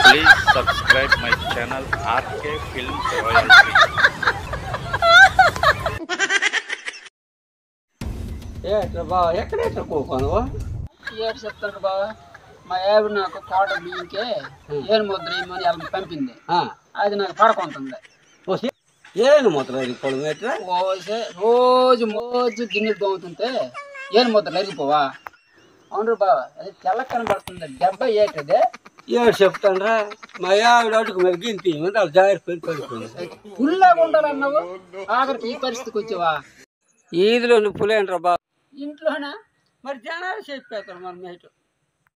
Please subscribe my channel RK Films Royalty. ఏట్రా బావ ఎక్కడేట్రా కూకోను ఏడు చెప్తాను బాబా మా ఆవిడ నాకు కోట బియ్యంకే ఏను ముద్ర ఇమ్మని వాళ్ళని పంపింది అది నాకు పడకుంటుంది ఏను మొత్తం ఇది పొలం ఎట్రా పోసే రోజు రోజు గిన్నెలు తోముతుంటే ఏను ముద్ర లరిగిపోవా అవును బాబా అది తెల్ల కనబడుతుంది డెబ్బై ఏటది ఏడు చెప్తానరా మా ఆవిడ అడుగు మీద గింతి మీద వాళ్ళు జారి పెళ్లి పడిపోయింది పుల్లాగా ఉండాలన్నావు ఆఖరికి ఈ పరిస్థితికి వచ్చావా ఈదిలో నువ్వు పులేంట్రా బావ ఇంట్లోనా మరి జనాలు చెప్పేస్తారు మరి మేటు